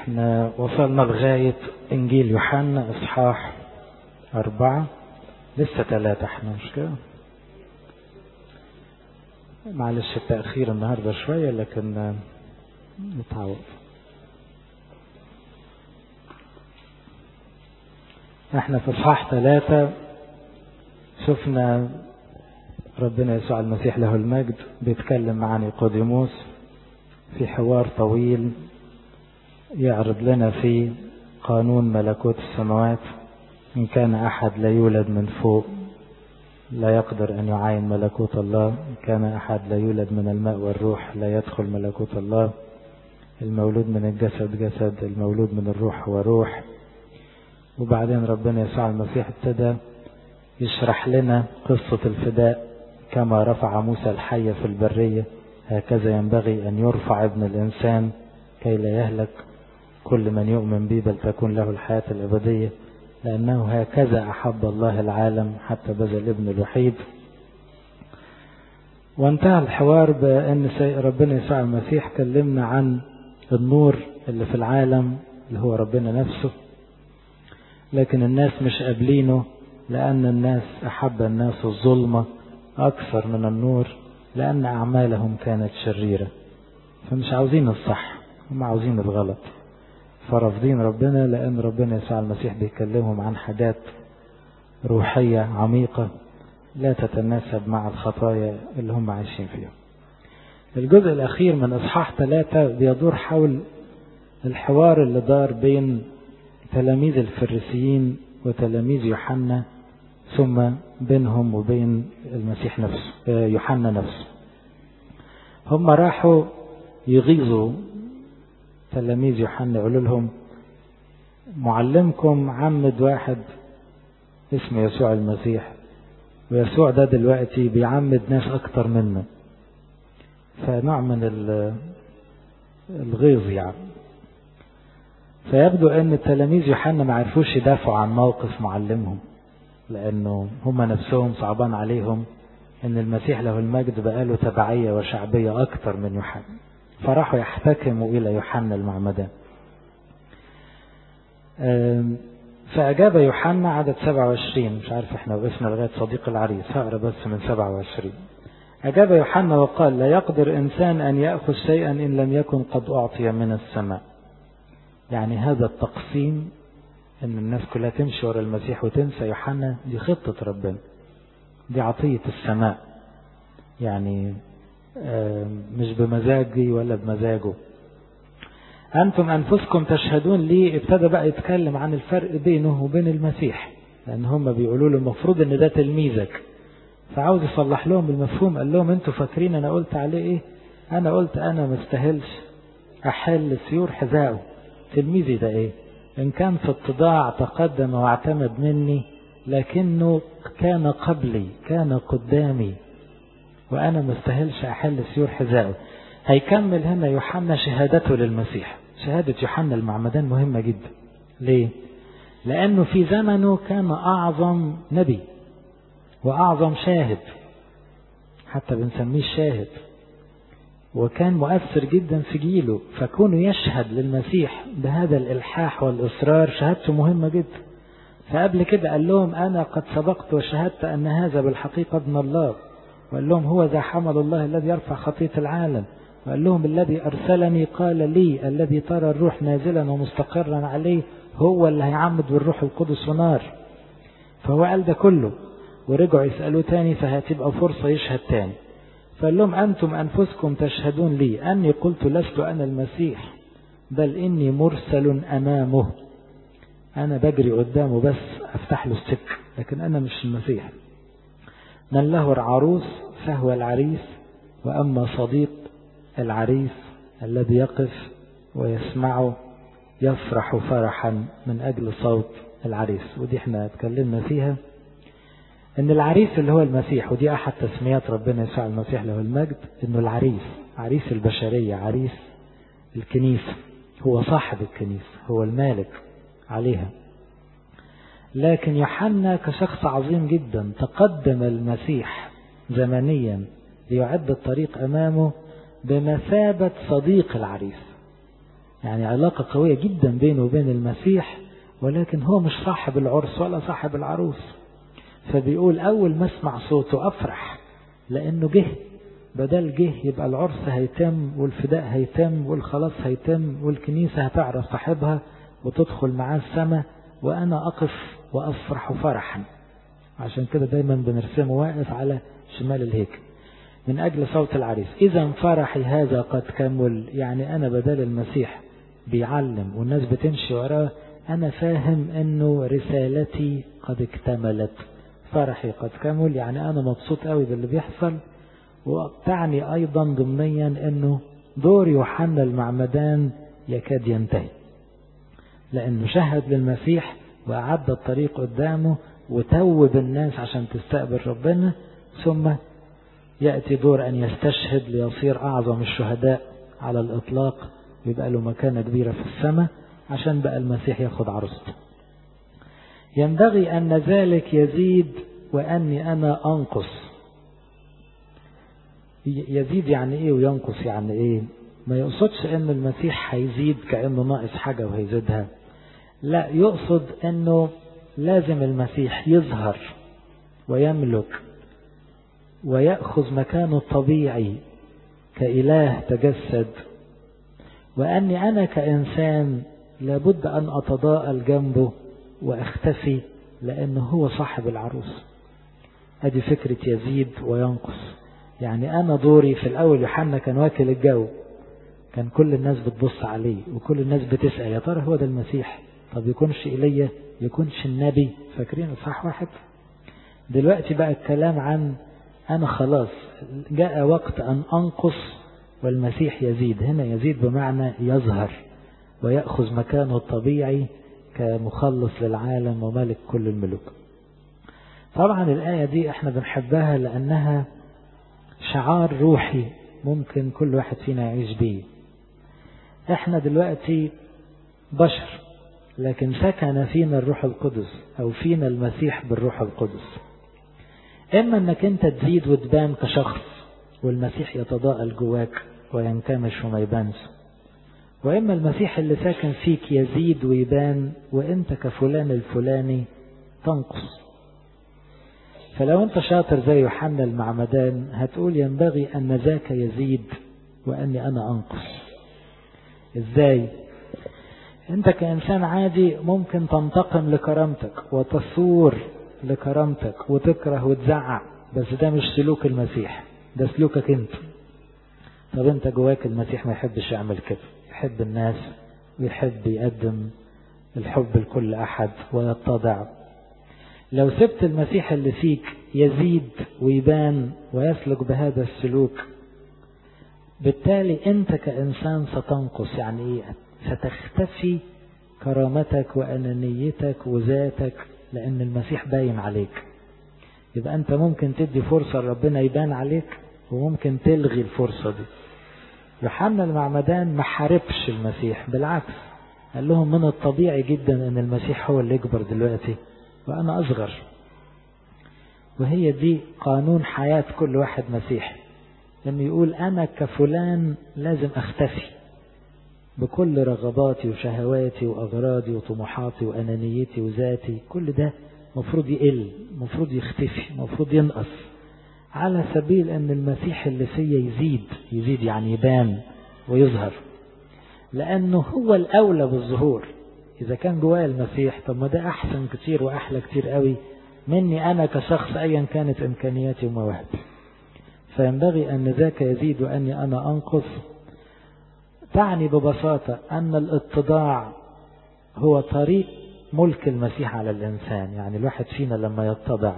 احنا وصلنا لغاية انجيل يوحنا اصحاح اربعة لسه ثلاثة احنا مش كده معلش التأخير النهاردة شوية لكن نتعود احنا في اصحاح ثلاثة شفنا ربنا يسوع المسيح له المجد بيتكلم مع نيقوديموس في حوار طويل يعرض لنا فيه قانون ملكوت السماوات إن كان أحد لا يولد من فوق لا يقدر أن يعاين ملكوت الله إن كان أحد لا يولد من الماء والروح لا يدخل ملكوت الله المولود من الجسد جسد المولود من الروح هو روح وبعدين ربنا يسوع المسيح ابتدى يشرح لنا قصة الفداء كما رفع موسى الحي في البرية هكذا ينبغي أن يرفع ابن الإنسان كي لا يهلك كل من يؤمن به بل تكون له الحياة الأبدية لأنه هكذا أحب الله العالم حتى بذل ابن الوحيد وانتهى الحوار بأن ربنا يسوع المسيح كلمنا عن النور اللي في العالم اللي هو ربنا نفسه لكن الناس مش قابلينه لأن الناس أحب الناس الظلمة أكثر من النور لأن أعمالهم كانت شريرة فمش عاوزين الصح هم عاوزين الغلط فرافضين ربنا لأن ربنا يسوع المسيح بيكلمهم عن حاجات روحية عميقة لا تتناسب مع الخطايا اللي هم عايشين فيها الجزء الأخير من إصحاح ثلاثة بيدور حول الحوار اللي دار بين تلاميذ الفريسيين وتلاميذ يوحنا ثم بينهم وبين المسيح نفسه يوحنا نفسه هم راحوا يغيظوا تلاميذ يوحنا يقولوا لهم معلمكم عمد واحد اسمه يسوع المسيح ويسوع ده دلوقتي بيعمد ناس اكتر منه فنوع من الغيظ يعني فيبدو ان التلاميذ يوحنا ما عرفوش يدافعوا عن موقف معلمهم لانه هم نفسهم صعبان عليهم ان المسيح له المجد بقاله تبعية وشعبية اكتر من يوحنا فراحوا يحتكموا الى يوحنا المعمدان فأجاب يوحنا عدد 27 مش عارف احنا وقفنا لغاية صديق العريس هقرا بس من 27 أجاب يوحنا وقال لا يقدر إنسان أن يأخذ شيئا إن لم يكن قد أعطي من السماء يعني هذا التقسيم ان الناس كلها تمشي ورا المسيح وتنسى يوحنا دي خطة ربنا دي عطية السماء يعني مش بمزاجي ولا بمزاجه أنتم أنفسكم تشهدون لي ابتدى بقى يتكلم عن الفرق بينه وبين المسيح لأن هم بيقولوا له المفروض إن ده تلميذك فعاوز يصلح لهم المفهوم قال لهم أنتوا فاكرين أنا قلت عليه إيه أنا قلت أنا ما استاهلش أحل سيور حذائه تلميذي ده إيه إن كان في اتضاع تقدم واعتمد مني لكنه كان قبلي كان قدامي وأنا ما استاهلش أحل سيور حذائه هيكمل هنا يوحنا شهادته للمسيح شهادة يوحنا المعمدان مهمة جدا ليه؟ لأنه في زمنه كان أعظم نبي وأعظم شاهد حتى بنسميه الشاهد وكان مؤثر جدا في جيله فكونه يشهد للمسيح بهذا الإلحاح والإصرار شهادته مهمة جدا فقبل كده قال لهم أنا قد سبقت وشهدت أن هذا بالحقيقة ابن الله وقال لهم هو ذا حمل الله الذي يرفع خطية العالم وقال لهم الذي أرسلني قال لي الذي ترى الروح نازلا ومستقرا عليه هو اللي هيعمد بالروح القدس ونار فهو قال ده كله ورجعوا يسألوه تاني فهتبقى فرصة يشهد تاني فقال لهم أنتم أنفسكم تشهدون لي أني قلت لست أنا المسيح بل إني مرسل أمامه أنا بجري قدامه بس أفتح له السكة لكن أنا مش المسيح من له العروس فهو العريس وأما صديق العريس الذي يقف ويسمعه يفرح فرحا من أجل صوت العريس ودي احنا اتكلمنا فيها ان العريس اللي هو المسيح ودي احد تسميات ربنا يسوع المسيح له المجد انه العريس عريس البشرية عريس الكنيسة هو صاحب الكنيسة هو المالك عليها لكن يوحنا كشخص عظيم جدا تقدم المسيح زمنيا ليعد الطريق امامه بمثابة صديق العريس يعني علاقة قوية جدا بينه وبين المسيح ولكن هو مش صاحب العرس ولا صاحب العروس فبيقول أول ما اسمع صوته أفرح لأنه جه بدل جه يبقى العرس هيتم والفداء هيتم والخلاص هيتم والكنيسة هتعرف صاحبها وتدخل معاه السماء وأنا أقف وأفرح فرحا عشان كده دايما بنرسمه واقف على شمال الهيكل من أجل صوت العريس إذا فرحي هذا قد كمل يعني أنا بدل المسيح بيعلم والناس بتمشي وراه أنا فاهم أنه رسالتي قد اكتملت فرحي قد كمل يعني أنا مبسوط قوي باللي بيحصل وتعني أيضا ضمنيا أنه دور يوحنا المعمدان يكاد ينتهي لأنه شهد للمسيح وأعد الطريق قدامه وتوب الناس عشان تستقبل ربنا ثم يأتي دور أن يستشهد ليصير أعظم الشهداء على الإطلاق ويبقى له مكانة كبيرة في السماء عشان بقى المسيح ياخد عروسته ينبغي أن ذلك يزيد وأني أنا أنقص يزيد يعني إيه وينقص يعني إيه ما يقصدش أن المسيح هيزيد كأنه ناقص حاجة وهيزيدها لا يقصد أنه لازم المسيح يظهر ويملك ويأخذ مكانه الطبيعي كإله تجسد وأني أنا كإنسان لابد أن أتضاءل جنبه وأختفي لأنه هو صاحب العروس هذه فكرة يزيد وينقص يعني أنا دوري في الأول يوحنا كان واكل الجو كان كل الناس بتبص عليه وكل الناس بتسأل يا ترى هو ده المسيح طب يكونش إيليا يكونش النبي فاكرين صح واحد دلوقتي بقى الكلام عن أنا خلاص جاء وقت أن أنقص والمسيح يزيد هنا يزيد بمعنى يظهر ويأخذ مكانه الطبيعي كمخلص للعالم وملك كل الملوك طبعا الآية دي احنا بنحبها لأنها شعار روحي ممكن كل واحد فينا يعيش بيه احنا دلوقتي بشر لكن سكن فينا الروح القدس او فينا المسيح بالروح القدس اما انك انت تزيد وتبان كشخص والمسيح يتضاءل جواك وينكمش وما يبانش واما المسيح اللي ساكن فيك يزيد ويبان وانت كفلان الفلاني تنقص فلو انت شاطر زي يوحنا المعمدان هتقول ينبغي ان ذاك يزيد واني انا انقص ازاي انت كانسان عادي ممكن تنتقم لكرامتك وتصور لكرامتك وتكره وتزعق بس ده مش سلوك المسيح ده سلوكك انت طب انت جواك المسيح ما يحبش يعمل كده يحب الناس ويحب يقدم الحب لكل احد ويتضع لو سبت المسيح اللي فيك يزيد ويبان ويسلك بهذا السلوك بالتالي انت كانسان ستنقص يعني ايه ستختفي كرامتك وانانيتك وذاتك لان المسيح باين عليك يبقى انت ممكن تدي فرصة ربنا يبان عليك وممكن تلغي الفرصة دي يوحنا المعمدان ما حاربش المسيح بالعكس قال لهم من الطبيعي جدا ان المسيح هو اللي يكبر دلوقتي وانا اصغر وهي دي قانون حياة كل واحد مسيحي لما يقول انا كفلان لازم اختفي بكل رغباتي وشهواتي واغراضي وطموحاتي وانانيتي وذاتي كل ده مفروض يقل مفروض يختفي مفروض ينقص على سبيل ان المسيح اللي فيا يزيد يزيد يعني يبان ويظهر لانه هو الاولى بالظهور اذا كان جوايا المسيح طب ما ده احسن كتير واحلى كتير قوي مني انا كشخص ايا كانت امكانياتي ومواهبي فينبغي ان ذاك يزيد واني انا انقص تعني ببساطة ان الاتضاع هو طريق ملك المسيح على الانسان يعني الواحد فينا لما يتضع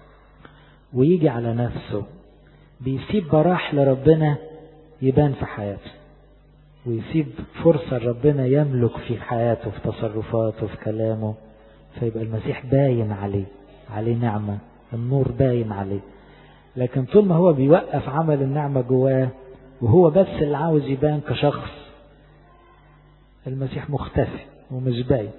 ويجي على نفسه بيسيب براح لربنا يبان في حياته ويسيب فرصة ربنا يملك في حياته في تصرفاته في كلامه فيبقى المسيح باين عليه عليه نعمة النور باين عليه لكن طول ما هو بيوقف عمل النعمة جواه وهو بس اللي عاوز يبان كشخص المسيح مختفي ومش باين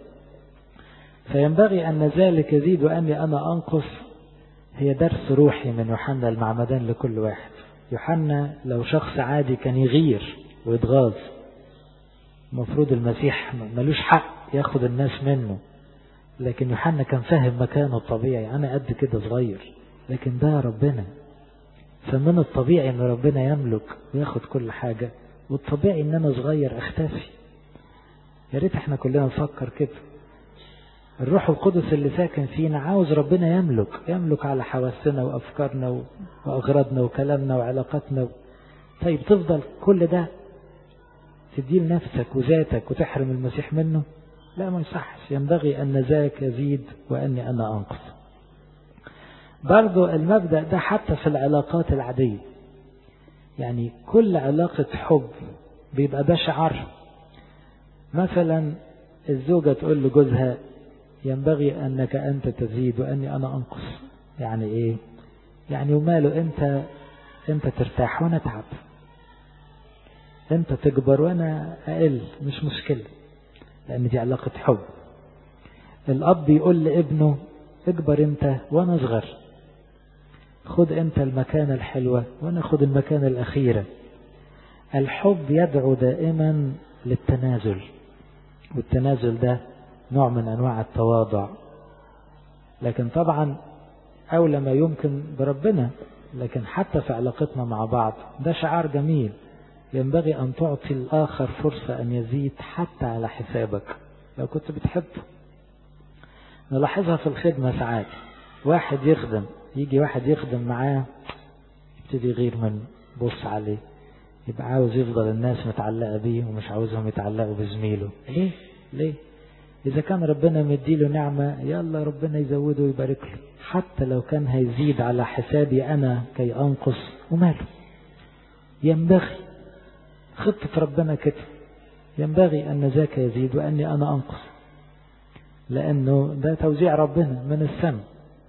فينبغي أن ذلك يزيد وأني أنا أنقص هي درس روحي من يوحنا المعمدان لكل واحد يوحنا لو شخص عادي كان يغير ويتغاظ المفروض المسيح ملوش حق ياخد الناس منه لكن يوحنا كان فاهم مكانه الطبيعي أنا قد كده صغير لكن ده ربنا فمن الطبيعي أن ربنا يملك وياخد كل حاجة والطبيعي أن أنا صغير أختفي يا ريت احنا كلنا نفكر كده الروح القدس اللي ساكن فينا عاوز ربنا يملك يملك على حواسنا وأفكارنا وأغراضنا وكلامنا وعلاقاتنا طيب تفضل كل ده تديه لنفسك وذاتك وتحرم المسيح منه لا ما يصحش ينبغي أن ذاك يزيد وأني أنا أنقص برضو المبدأ ده حتى في العلاقات العادية يعني كل علاقة حب بيبقى ده شعار مثلا الزوجة تقول لجوزها ينبغي أنك أنت تزيد وأني أنا أنقص يعني إيه يعني وماله أنت أنت ترتاح وأنا أتعب أنت تكبر وأنا أقل مش مشكلة لأن دي علاقة حب الأب يقول لابنه اكبر أنت وأنا أصغر خد أنت المكانة الحلوة وأنا خد المكانة الأخيرة الحب يدعو دائما للتنازل والتنازل ده نوع من أنواع التواضع لكن طبعا أولى ما يمكن بربنا لكن حتى في علاقتنا مع بعض ده شعار جميل ينبغي أن تعطي الآخر فرصة أن يزيد حتى على حسابك لو كنت بتحبه نلاحظها في الخدمة ساعات واحد يخدم يجي واحد يخدم معاه يبتدي يغير منه بص عليه يبقى عاوز يفضل الناس متعلقة بيه ومش عاوزهم يتعلقوا بزميله ليه ليه إذا كان ربنا مديله نعمة يلا ربنا يزوده ويبارك له حتى لو كان هيزيد على حسابي أنا كي أنقص وماله ينبغي خطة ربنا كده ينبغي أن ذاك يزيد وأني أنا أنقص لأنه ده توزيع ربنا من السماء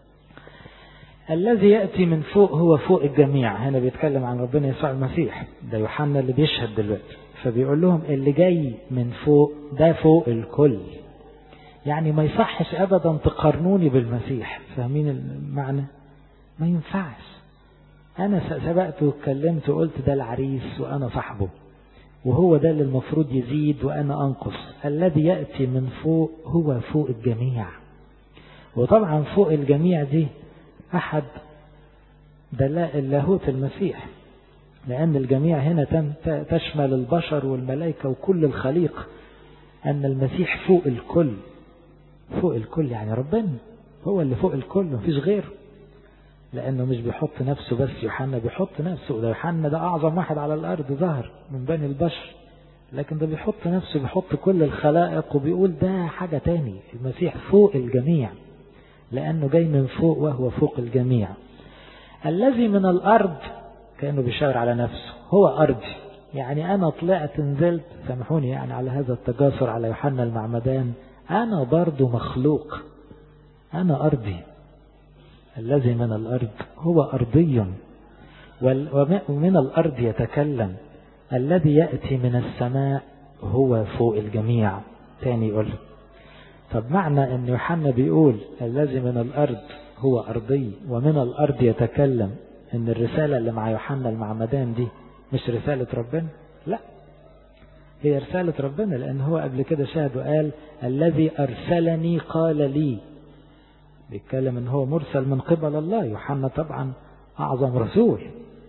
الذي يأتي من فوق هو فوق الجميع هنا بيتكلم عن ربنا يسوع المسيح ده يوحنا اللي بيشهد دلوقتي فبيقول لهم اللي جاي من فوق ده فوق الكل يعني ما يصحش أبدا تقارنوني بالمسيح فاهمين المعنى ما ينفعش أنا سبقت واتكلمت وقلت ده العريس وأنا صاحبه وهو ده اللي المفروض يزيد وأنا أنقص الذي يأتي من فوق هو فوق الجميع وطبعا فوق الجميع دي أحد دلائل لاهوت المسيح لأن الجميع هنا تشمل البشر والملائكة وكل الخليق أن المسيح فوق الكل فوق الكل يعني ربنا هو اللي فوق الكل مفيش غيره لأنه مش بيحط نفسه بس يوحنا بيحط نفسه ده يوحنا ده أعظم واحد على الأرض ظهر من بني البشر لكن ده بيحط نفسه بيحط كل الخلائق وبيقول ده حاجة تاني المسيح فوق الجميع لأنه جاي من فوق وهو فوق الجميع الذي من الأرض كأنه بيشاور على نفسه هو أرضي يعني أنا طلعت نزلت سامحوني يعني على هذا التجاسر على يوحنا المعمدان أنا برضو مخلوق أنا أرضي الذي من الأرض هو أرضي ومن الأرض يتكلم الذي يأتي من السماء هو فوق الجميع تاني يقول طب معنى أن يوحنا بيقول الذي من الأرض هو أرضي ومن الأرض يتكلم أن الرسالة اللي مع يوحنا المعمدان دي مش رسالة ربنا لا هي رسالة ربنا لأن هو قبل كده شاهد وقال الذي أرسلني قال لي بيتكلم ان هو مرسل من قبل الله يوحنا طبعا اعظم رسول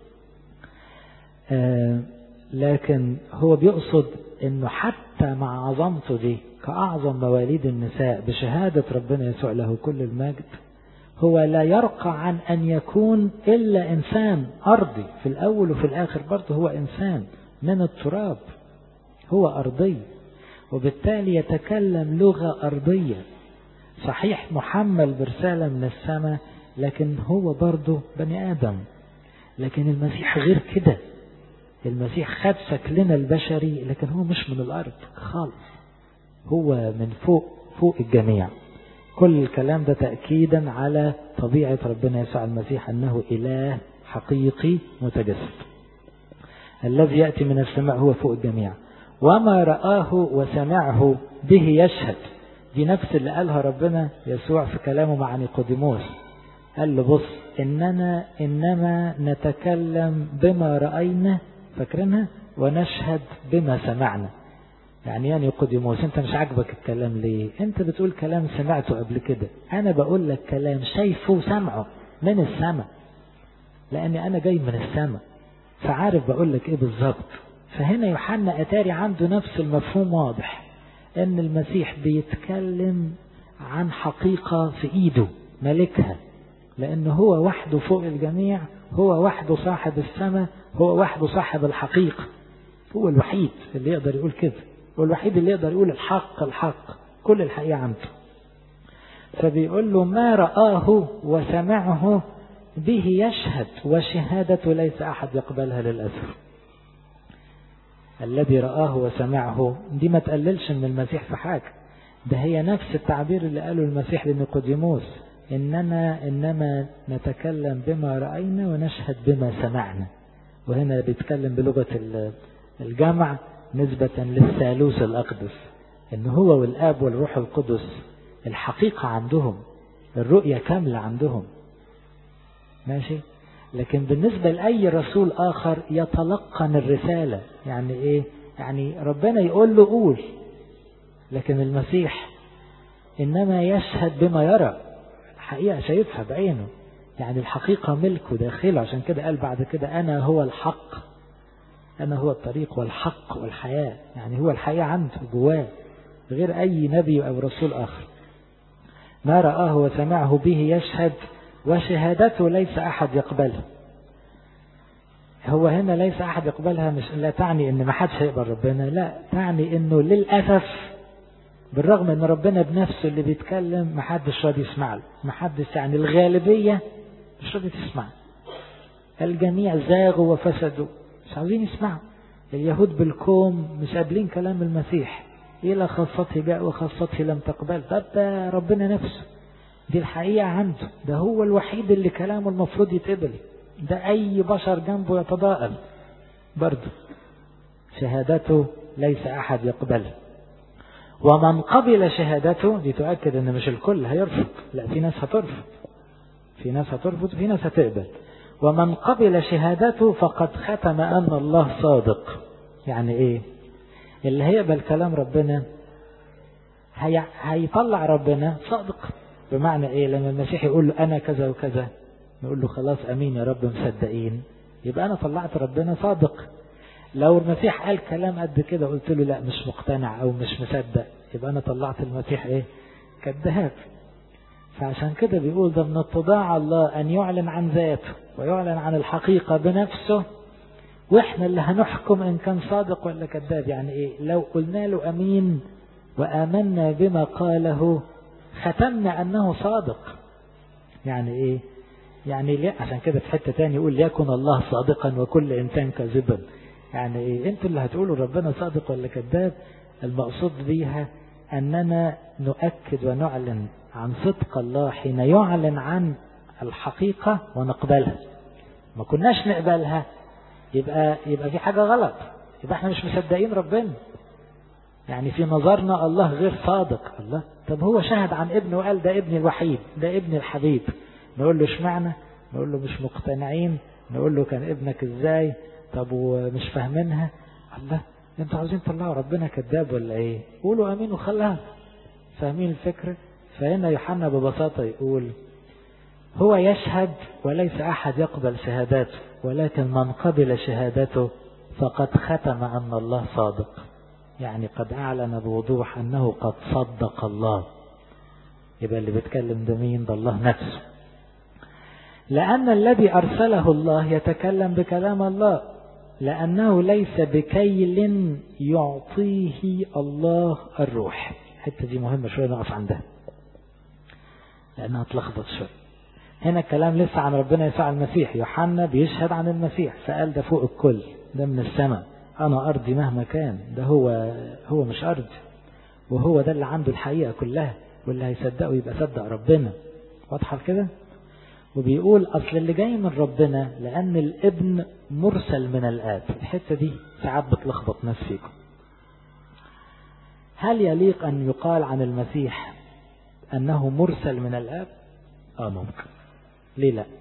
آه لكن هو بيقصد انه حتى مع عظمته دي كاعظم مواليد النساء بشهادة ربنا يسوع له كل المجد هو لا يرقى عن ان يكون الا انسان ارضي في الاول وفي الاخر برضه هو انسان من التراب هو ارضي وبالتالي يتكلم لغة ارضية صحيح محمل برسالة من السماء لكن هو برضه بني آدم لكن المسيح غير كده المسيح خد شكلنا البشري لكن هو مش من الأرض خالص هو من فوق فوق الجميع كل الكلام ده تأكيدا على طبيعة ربنا يسوع المسيح أنه إله حقيقي متجسد الذي يأتي من السماء هو فوق الجميع وما رآه وسمعه به يشهد دي نفس اللي قالها ربنا يسوع في كلامه مع نيقوديموس قال له بص إننا إنما نتكلم بما رأينا فاكرينها ونشهد بما سمعنا يعني يعني قديموس انت مش عاجبك الكلام ليه انت بتقول كلام سمعته قبل كده انا بقول لك كلام شايفه وسمعه من السماء لاني انا جاي من السماء فعارف بقول لك ايه بالظبط فهنا يوحنا اتاري عنده نفس المفهوم واضح ان المسيح بيتكلم عن حقيقة في ايده ملكها لان هو وحده فوق الجميع هو وحده صاحب السماء هو وحده صاحب الحقيقة هو الوحيد اللي يقدر يقول كده هو الوحيد اللي يقدر يقول الحق الحق كل الحقيقة عنده فبيقول له ما رآه وسمعه به يشهد وشهادته ليس أحد يقبلها للأسف الذي رآه وسمعه دي ما تقللش من المسيح في حاجة ده هي نفس التعبير اللي قاله المسيح لنيقوديموس إننا إنما نتكلم بما رأينا ونشهد بما سمعنا وهنا بيتكلم بلغة الجمع نسبة للثالوث الأقدس إن هو والآب والروح القدس الحقيقة عندهم الرؤية كاملة عندهم ماشي لكن بالنسبة لأي رسول آخر يتلقن الرسالة يعني إيه يعني ربنا يقول له قول لكن المسيح إنما يشهد بما يرى الحقيقة شايفها بعينه يعني الحقيقة ملكه داخله عشان كده قال بعد كده أنا هو الحق أنا هو الطريق والحق والحياة يعني هو الحياة عنده جواه غير أي نبي أو رسول آخر ما رآه وسمعه به يشهد وشهادته ليس أحد يقبلها هو هنا ليس أحد يقبلها مش لا تعني إن ما حدش هيقبل ربنا لا تعني إنه للأسف بالرغم إن ربنا بنفسه اللي بيتكلم ما حدش راضي يسمع له ما حدش يعني الغالبية مش راضي تسمع الجميع زاغوا وفسدوا مش عاوزين يسمعوا اليهود بالكوم مش قابلين كلام المسيح إلى خاصته جاء وخاصته لم تقبل طب ده ربنا نفسه دي الحقيقة عنده ده هو الوحيد اللي كلامه المفروض يتقبل ده أي بشر جنبه يتضاءل برضه شهادته ليس أحد يقبلها ومن قبل شهادته دي تؤكد ان مش الكل هيرفض لا في ناس هترفض في ناس هترفض في ناس هتقبل ومن قبل شهادته فقد ختم أن الله صادق يعني إيه اللي هيقبل كلام ربنا هي... هيطلع ربنا صادق بمعنى إيه لما المسيح يقول له أنا كذا وكذا نقول له خلاص أمين يا رب مصدقين يبقى أنا طلعت ربنا صادق لو المسيح قال كلام قد كده قلت له لا مش مقتنع أو مش مصدق يبقى أنا طلعت المسيح إيه كذاب فعشان كده بيقول ده من اتضاع الله أن يعلن عن ذاته ويعلن عن الحقيقة بنفسه وإحنا اللي هنحكم إن كان صادق ولا كذاب يعني إيه لو قلنا له أمين وآمنا بما قاله ختمنا أنه صادق يعني إيه يعني ليه عشان كده في حتة تاني يقول ليكن الله صادقا وكل إنسان كاذبا يعني إيه أنتوا اللي هتقولوا ربنا صادق ولا كذاب المقصود بيها أننا نؤكد ونعلن عن صدق الله حين يعلن عن الحقيقة ونقبلها ما كناش نقبلها يبقى يبقى في حاجة غلط يبقى احنا مش مصدقين ربنا يعني في نظرنا الله غير صادق الله طب هو شهد عن ابنه وقال ده ابني الوحيد ده ابني الحبيب نقول له اشمعنى نقول له مش مقتنعين نقول له كان ابنك ازاي طب ومش فاهمينها الله انتوا عاوزين تطلعوا ربنا كذاب ولا ايه قولوا امين وخلاها فاهمين الفكرة فهنا يوحنا ببساطة يقول هو يشهد وليس أحد يقبل شهاداته ولكن من قبل شهادته فقد ختم أن الله صادق يعني قد أعلن بوضوح أنه قد صدق الله يبقى اللي بيتكلم ده مين ده الله نفسه لأن الذي أرسله الله يتكلم بكلام الله لأنه ليس بكيل يعطيه الله الروح الحتة دي مهمة شوية نقف عندها لأنها تلخبط شوية هنا الكلام لسه عن ربنا يسوع المسيح يوحنا بيشهد عن المسيح فقال ده فوق الكل ده من السماء أنا أرضي مهما كان ده هو هو مش أرضي وهو ده اللي عنده الحقيقة كلها واللي هيصدقه يبقى صدق ربنا واضحة كده وبيقول أصل اللي جاي من ربنا لأن الابن مرسل من الآب الحتة دي ساعات بتلخبط ناس فيكم هل يليق أن يقال عن المسيح أنه مرسل من الآب آه ممكن ليه لا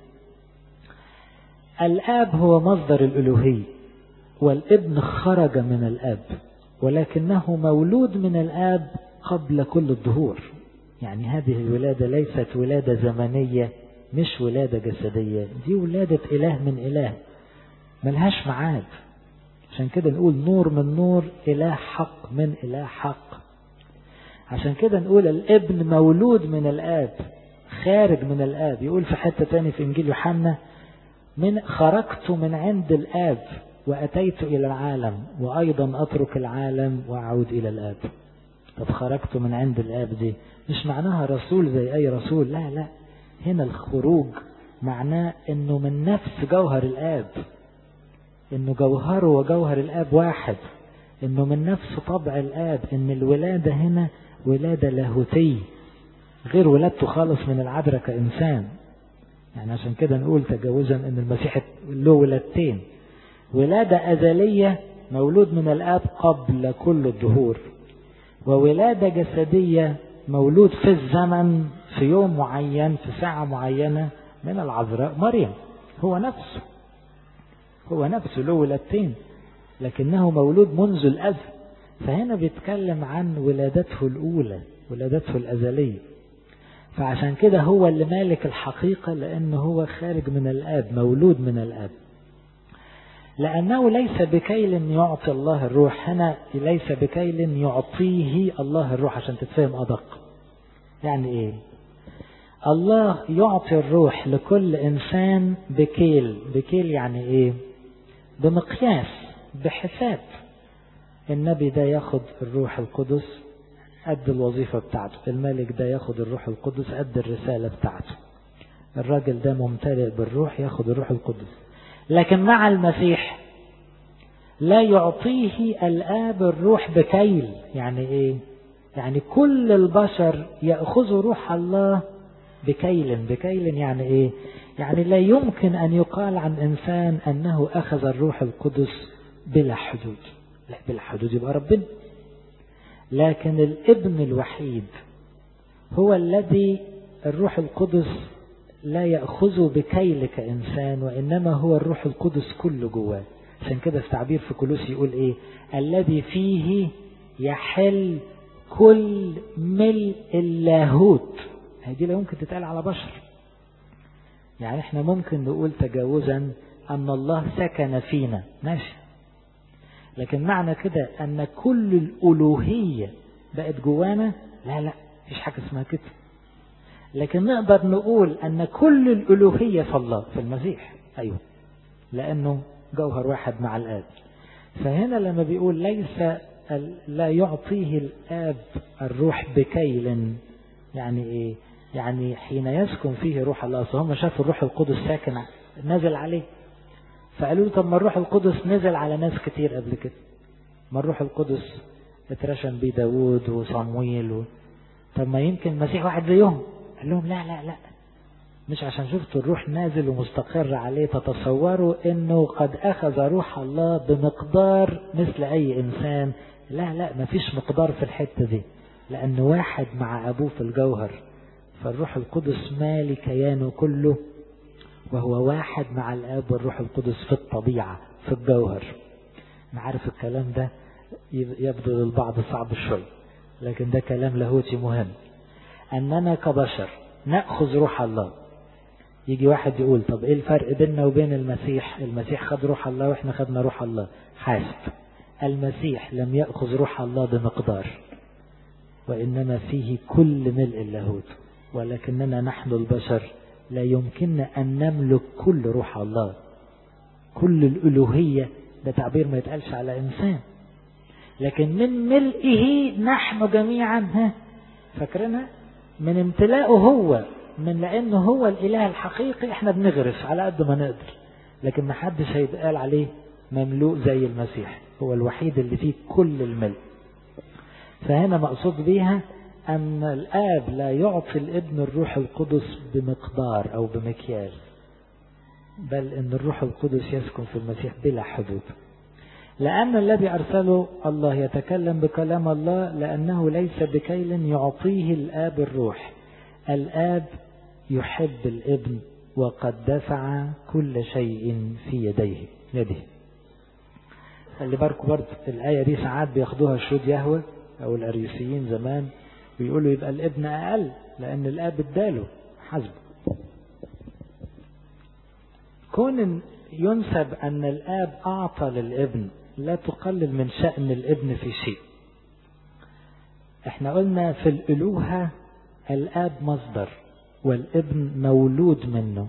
الآب هو مصدر الألوهية والابن خرج من الآب ولكنه مولود من الآب قبل كل الظهور يعني هذه الولادة ليست ولادة زمنية مش ولادة جسدية دي ولادة إله من إله ملهاش معاد عشان كده نقول نور من نور إله حق من إله حق عشان كده نقول الابن مولود من الآب خارج من الآب يقول في حتة تاني في إنجيل يوحنا من خرجت من عند الآب وأتيت إلى العالم وأيضا أترك العالم وأعود إلى الآب طب خرجت من عند الآب دي مش معناها رسول زي أي رسول لا لا هنا الخروج معناه أنه من نفس جوهر الآب أنه جوهره وجوهر الآب واحد أنه من نفس طبع الآب أن الولادة هنا ولادة لاهوتية غير ولادته خالص من العذراء كإنسان يعني عشان كده نقول تجاوزا أن المسيح له ولادتين ولادة أزلية مولود من الآب قبل كل الدهور وولادة جسدية مولود في الزمن في يوم معين في ساعة معينة من العذراء مريم هو نفسه هو نفسه له ولادتين لكنه مولود منذ الأزل فهنا بيتكلم عن ولادته الأولى ولادته الأزلية فعشان كده هو اللي مالك الحقيقة لأنه هو خارج من الآب مولود من الآب لأنه ليس بكيل يعطي الله الروح هنا ليس بكيل يعطيه الله الروح عشان تتفهم أدق يعني إيه الله يعطي الروح لكل إنسان بكيل بكيل يعني إيه بمقياس بحساب النبي ده ياخد الروح القدس قد الوظيفة بتاعته الملك ده ياخد الروح القدس قد الرسالة بتاعته الراجل ده ممتلئ بالروح ياخد الروح القدس لكن مع المسيح لا يعطيه الآب الروح بكيل يعني إيه يعني كل البشر يأخذوا روح الله بكيل بكيل يعني إيه يعني لا يمكن أن يقال عن إنسان أنه أخذ الروح القدس بلا حدود لا بلا حدود يبقى ربنا لكن الابن الوحيد هو الذي الروح القدس لا يأخذه بكيل كإنسان وإنما هو الروح القدس كله جواه عشان كده في تعبير في كلوس يقول إيه الذي فيه يحل كل ملء اللاهوت هذه لا يمكن تتقال على بشر يعني احنا ممكن نقول تجاوزا أن الله سكن فينا ماشي لكن معنى كده أن كل الألوهية بقت جوانا لا لا مفيش حاجة اسمها كده لكن نقدر نقول أن كل الألوهية في الله في المسيح أيوه لأنه جوهر واحد مع الآب فهنا لما بيقول ليس لا يعطيه الآب الروح بكيل يعني إيه يعني حين يسكن فيه روح الله أصل هم شافوا الروح القدس ساكن نزل عليه فقالوا له طب ما الروح القدس نزل على ناس كتير قبل كده ما الروح القدس اترشم بيه داوود وصمويل و... طب ما يمكن المسيح واحد زيهم قال لهم لا لا لا مش عشان شفتوا الروح نازل ومستقر عليه تتصوروا انه قد اخذ روح الله بمقدار مثل اي انسان لا لا مفيش مقدار في الحتة دي لان واحد مع ابوه في الجوهر فالروح القدس مالي كيانه كله وهو واحد مع الاب والروح القدس في الطبيعة في الجوهر عارف الكلام ده يبدو للبعض صعب شوي لكن ده كلام لاهوتي مهم أننا كبشر نأخذ روح الله يجي واحد يقول طب ايه الفرق بيننا وبين المسيح المسيح خد روح الله واحنا خدنا روح الله حاسب المسيح لم يأخذ روح الله بمقدار وإنما فيه كل ملء اللاهوت ولكننا نحن البشر لا يمكننا أن نملك كل روح الله كل الألوهية ده تعبير ما يتقالش على إنسان لكن من ملئه نحن جميعا ها فاكرينها من امتلاءه هو من لأنه هو الإله الحقيقي احنا بنغرس على قد ما نقدر لكن ما حدش هيتقال عليه مملوء زي المسيح هو الوحيد اللي فيه كل الملء فهنا مقصود بيها أن الآب لا يعطي الابن الروح القدس بمقدار أو بمكيال بل أن الروح القدس يسكن في المسيح بلا حدود لأن الذي أرسله الله يتكلم بكلام الله لأنه ليس بكيل يعطيه الآب الروح الآب يحب الابن وقد دفع كل شيء في يديه يده خلي بالكم برضه الآية دي ساعات بياخدوها شهود يهوه أو الأريسيين زمان ويقولوا يبقى الابن أقل لأن الآب اداله حسبه كون ينسب أن الآب أعطى للابن لا تقلل من شأن الابن في شيء احنا قلنا في الألوهة الآب مصدر والابن مولود منه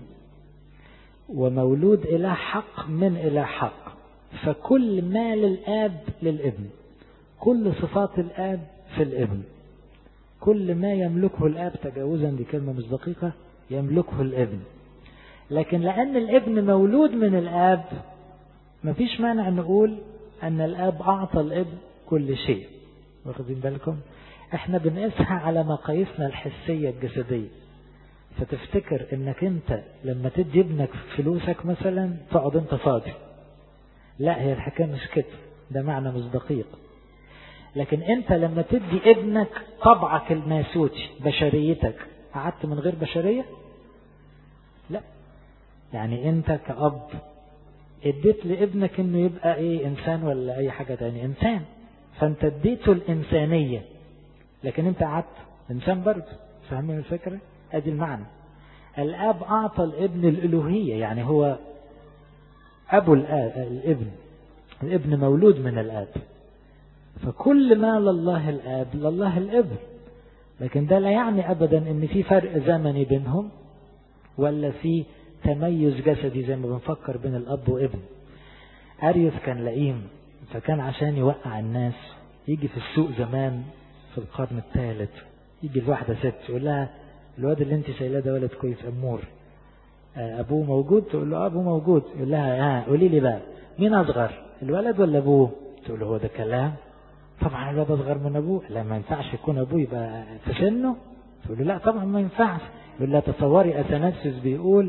ومولود إلى حق من إلى حق فكل ما للآب للابن كل صفات الآب في الابن كل ما يملكه الآب تجاوزا دي كلمة مش دقيقة يملكه الابن لكن لأن الابن مولود من الآب مفيش مانع نقول أن الآب أعطى الابن كل شيء واخدين بالكم احنا بنقيسها على مقاييسنا الحسية الجسدية فتفتكر انك انت لما تدي ابنك فلوسك مثلا تقعد انت فاضي لا هي الحكاية مش كده ده معنى مش دقيق لكن انت لما تدي ابنك طبعك الناسوتي بشريتك قعدت من غير بشرية لا يعني انت كأب اديت لابنك انه يبقى ايه انسان ولا اي حاجة تانية انسان فانت اديته الانسانية لكن انت قعدت انسان برضه فاهمين الفكرة ادي المعنى الاب اعطى الابن الالوهية يعني هو ابو الابن الابن مولود من الاب فكل ما لله الاب لله الابن لكن ده لا يعني ابدا ان في فرق زمني بينهم ولا في تميز جسدي زي ما بنفكر بين الاب وابن اريوس كان لئيم فكان عشان يوقع الناس يجي في السوق زمان في القرن الثالث يجي الواحدة ست يقول لها الواد اللي انت شايلاه ده ولد كويس امور ابوه موجود تقول له ابوه موجود يقول لها ها قولي لي بقى مين اصغر الولد ولا ابوه تقول له هو ده كلام طبعا الولد اصغر من ابوه لا ما ينفعش يكون ابوه يبقى في سنه تقول له لا طبعا ما ينفعش يقول لها تصوري اثناسيوس بيقول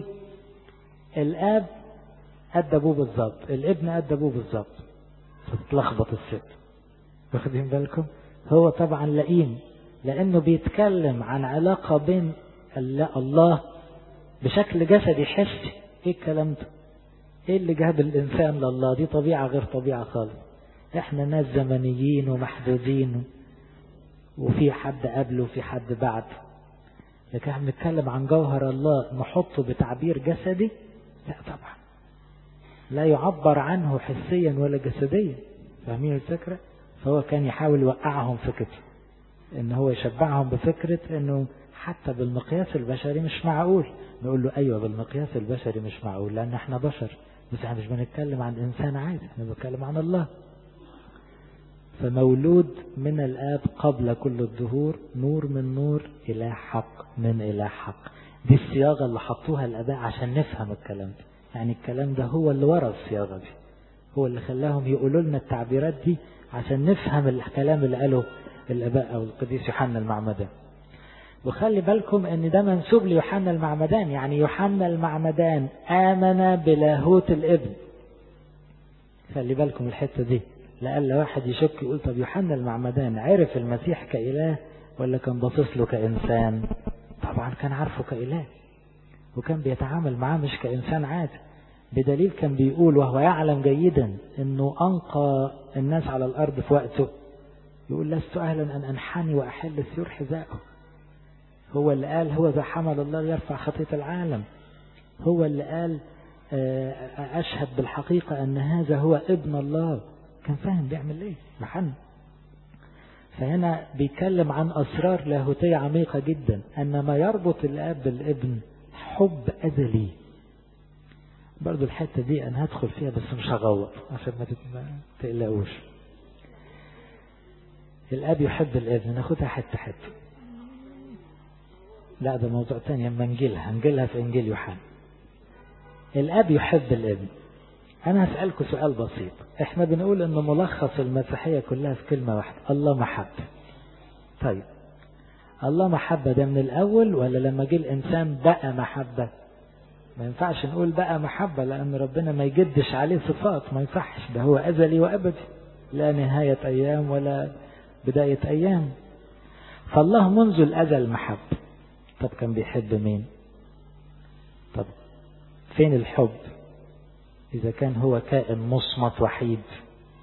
الاب قد ابوه بالظبط الابن قد ابوه بالظبط فتتلخبط الست واخدين بالكم هو طبعا لئيم لانه بيتكلم عن علاقة بين الله بشكل جسدي حسي ايه الكلام ده ايه اللي جاب الانسان لله دي طبيعة غير طبيعة خالص احنا ناس زمنيين ومحدودين وفي حد قبله وفي حد بعد لكن احنا بنتكلم عن جوهر الله نحطه بتعبير جسدي لا طبعا لا يعبر عنه حسيا ولا جسديا فاهمين الفكرة فهو كان يحاول يوقعهم في كده ان هو يشبعهم بفكرة انه حتى بالمقياس البشري مش معقول نقول له ايوه بالمقياس البشري مش معقول لان احنا بشر بس احنا مش بنتكلم عن انسان عادي احنا بنتكلم عن الله فمولود من الاب قبل كل الظهور نور من نور الى حق من الى حق دي الصياغة اللي حطوها الاباء عشان نفهم الكلام ده يعني الكلام ده هو اللي ورا الصياغة دي هو اللي خلاهم يقولوا لنا التعبيرات دي عشان نفهم الكلام اللي قاله الاباء او القديس يوحنا المعمدان وخلي بالكم ان ده منسوب ليوحنا المعمدان يعني يوحنا المعمدان امن بلاهوت الابن خلي بالكم الحته دي لألا واحد يشك يقول طب يوحنا المعمدان عرف المسيح كإله ولا كان باصص له كإنسان طبعا كان عارفه كإله وكان بيتعامل معاه مش كإنسان عادي بدليل كان بيقول وهو يعلم جيدا انه انقى الناس على الارض في وقته يقول لست اهلا ان انحني واحل الثيور حذاءه هو اللي قال هو ذا حمل الله يرفع خطية العالم هو اللي قال أشهد بالحقيقة أن هذا هو ابن الله كان فاهم بيعمل ايه محن فهنا بيتكلم عن أسرار لاهوتية عميقة جدا أن ما يربط الأب بالابن حب أزلي برضو الحتة دي أنا هدخل فيها بس مش هغوط عشان ما تقلقوش الأب يحب الابن ناخدها حتة حتة لا ده موضوع تاني اما نجيلها هنجيلها في انجيل يوحنا الاب يحب الابن انا هسألكم سؤال بسيط احنا بنقول ان ملخص المسيحية كلها في كلمة واحدة الله محبة طيب الله محبة ده من الاول ولا لما جه الانسان بقى محبة ما ينفعش نقول بقى محبة لان ربنا ما يجدش عليه صفات ما ينفعش ده هو ازلي وابدي لا نهاية ايام ولا بداية ايام فالله منذ الازل محب طب كان بيحب مين طب فين الحب إذا كان هو كائن مصمت وحيد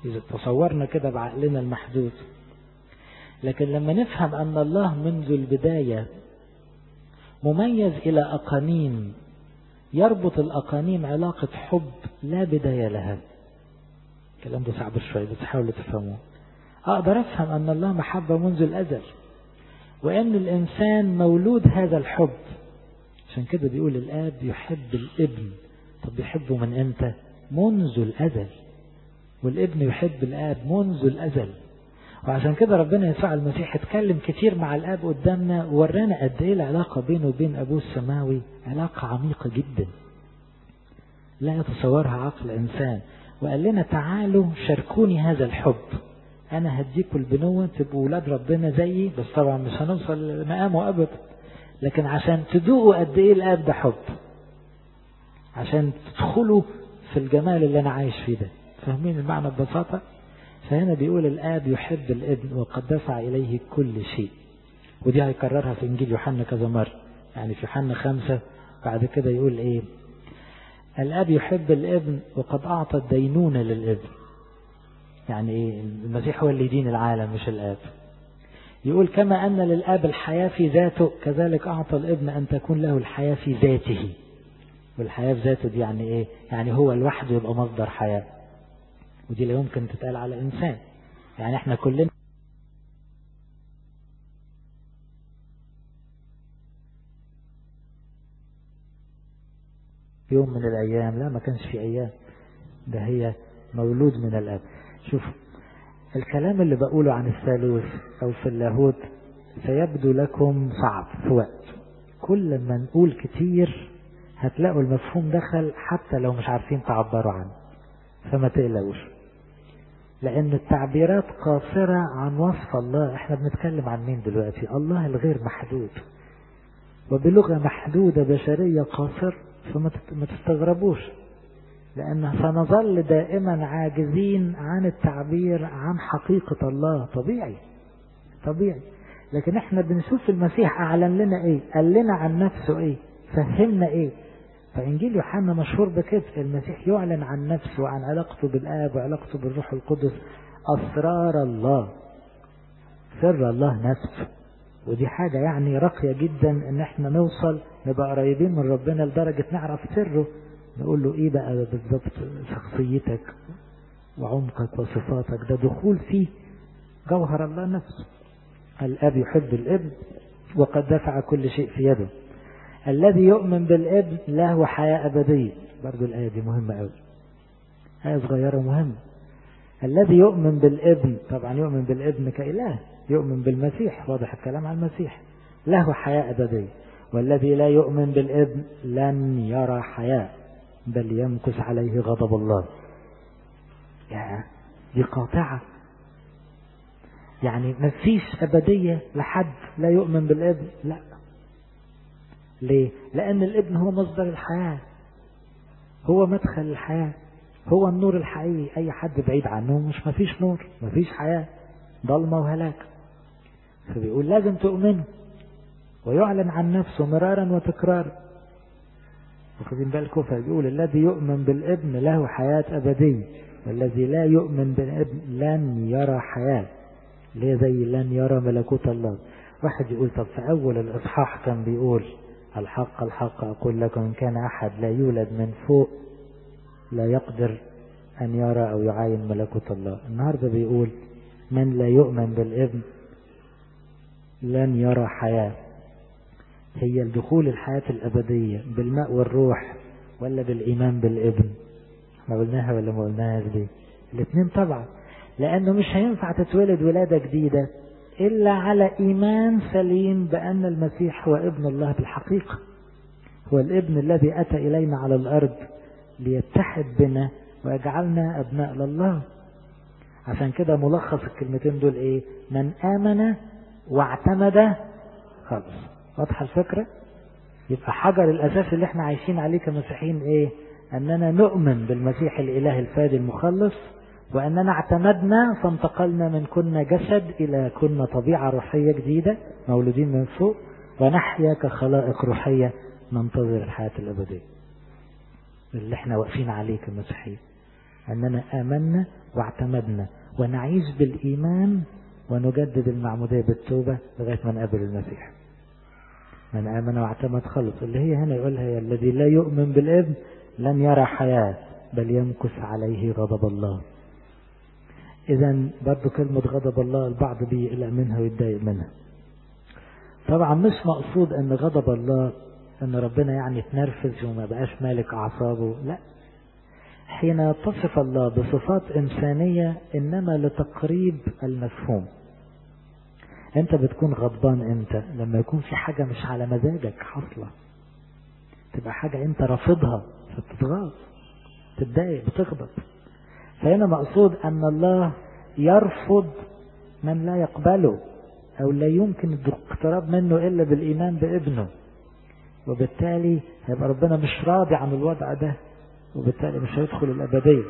إذا تصورنا كده بعقلنا المحدود لكن لما نفهم أن الله منذ البداية مميز إلى أقانيم يربط الأقانيم علاقة حب لا بداية لها الكلام ده صعب شوية بس حاولوا تفهموه أقدر أفهم أن الله محبة منذ الأزل وأن الإنسان مولود هذا الحب عشان كده بيقول الآب يحب الابن طب يحبه من أمتى منذ الأزل والابن يحب الآب منذ الأزل وعشان كده ربنا يسوع المسيح اتكلم كتير مع الآب قدامنا وورانا قد إيه العلاقة بينه وبين أبوه السماوي علاقة عميقة جدا لا يتصورها عقل إنسان وقال لنا تعالوا شاركوني هذا الحب أنا هديكوا البنوة تبقوا ولاد ربنا زيي بس طبعا مش هنوصل لمقامه أبدا لكن عشان تدوقوا قد إيه الآب ده حب عشان تدخلوا في الجمال اللي أنا عايش فيه ده فاهمين المعنى ببساطة فهنا بيقول الآب يحب الابن وقد دفع إليه كل شيء ودي هيكررها في إنجيل يوحنا كذا مرة يعني في يوحنا خمسة بعد كده يقول إيه الآب يحب الابن وقد أعطى الدينونة للابن يعني إيه المسيح هو اللي يدين العالم مش الآب يقول كما أن للآب الحياة في ذاته كذلك أعطى الابن أن تكون له الحياة في ذاته والحياة في ذاته دي يعني إيه يعني هو لوحده يبقى مصدر حياة ودي لا يمكن تتقال على إنسان يعني احنا كلنا يوم من الأيام لا ما كانش في أيام ده هي مولود من الأب شوف الكلام اللي بقوله عن الثالوث أو في اللاهوت سيبدو لكم صعب في وقت كل ما نقول كتير هتلاقوا المفهوم دخل حتى لو مش عارفين تعبروا عنه فما تقلقوش لأن التعبيرات قاصرة عن وصف الله احنا بنتكلم عن مين دلوقتي الله الغير محدود وبلغة محدودة بشرية قاصر فما تستغربوش لأن سنظل دائما عاجزين عن التعبير عن حقيقة الله طبيعي طبيعي لكن احنا بنشوف المسيح أعلن لنا ايه قال لنا عن نفسه ايه فهمنا ايه فإنجيل يوحنا مشهور بكده المسيح يعلن عن نفسه وعن علاقته بالآب وعلاقته بالروح القدس أسرار الله سر الله نفسه ودي حاجة يعني راقية جدا ان احنا نوصل نبقى قريبين من ربنا لدرجة نعرف سره نقول له ايه بقى بالظبط شخصيتك وعمقك وصفاتك ده دخول فيه جوهر الله نفسه الاب يحب الابن وقد دفع كل شيء في يده الذي يؤمن بالابن له حياة أبدية برضو الآية دي مهمة أوي آية صغيرة مهمة الذي يؤمن بالابن طبعا يؤمن بالابن كإله يؤمن بالمسيح واضح الكلام عن المسيح له حياة أبدية والذي لا يؤمن بالابن لن يرى حياة بل يمكث عليه غضب الله يا دي قاطعة يعني ما فيش أبدية لحد لا يؤمن بالابن لا ليه لأن الابن هو مصدر الحياة هو مدخل الحياة هو النور الحقيقي أي حد بعيد عنه مش مفيش نور مفيش حياة ضلمة وهلاك فبيقول لازم تؤمنوا ويعلن عن نفسه مرارا وتكرارا واخدين بالكم فبيقول الذي يؤمن بالابن له حياة أبدية والذي لا يؤمن بالابن لن يرى حياة ليه زي لن يرى ملكوت الله واحد يقول طب في أول الإصحاح كان بيقول الحق الحق أقول لكم إن كان أحد لا يولد من فوق لا يقدر أن يرى أو يعاين ملكوت الله النهاردة بيقول من لا يؤمن بالابن لن يرى حياة هي الدخول الحياة الأبدية بالماء والروح ولا بالإيمان بالابن ما قلناها ولا ما قلناهاش دي الاثنين طبعا لأنه مش هينفع تتولد ولادة جديدة إلا على إيمان سليم بأن المسيح هو ابن الله بالحقيقة هو الابن الذي أتى إلينا على الأرض ليتحد بنا ويجعلنا أبناء لله عشان كده ملخص الكلمتين دول إيه من آمن واعتمد خلص واضحة الفكرة يبقى حجر الأساس اللي احنا عايشين عليه كمسيحيين إيه أننا نؤمن بالمسيح الإله الفادي المخلص وأننا اعتمدنا فانتقلنا من كنا جسد إلى كنا طبيعة روحية جديدة مولودين من فوق ونحيا كخلائق روحية ننتظر الحياة الأبدية اللي احنا واقفين عليه كمسيحيين أننا آمنا واعتمدنا ونعيش بالإيمان ونجدد المعمودية بالتوبة لغاية ما نقابل المسيح من آمن واعتمد خلص اللي هي هنا يقولها هي الذي لا يؤمن بالابن لن يرى حياة بل يمكث عليه غضب الله إذا برضو كلمة غضب الله البعض بيقلق منها ويتضايق منها طبعا مش مقصود أن غضب الله أن ربنا يعني تنرفز وما بقاش مالك أعصابه لا حين يتصف الله بصفات إنسانية إنما لتقريب المفهوم أنت بتكون غضبان أنت لما يكون في حاجة مش على مزاجك حاصلة تبقى حاجة أنت رافضها فتتغاظ تتضايق بتغضب فهنا مقصود أن الله يرفض من لا يقبله أو لا يمكن الاقتراب منه إلا بالإيمان بابنه وبالتالي هيبقى ربنا مش راضي عن الوضع ده وبالتالي مش هيدخل الأبدية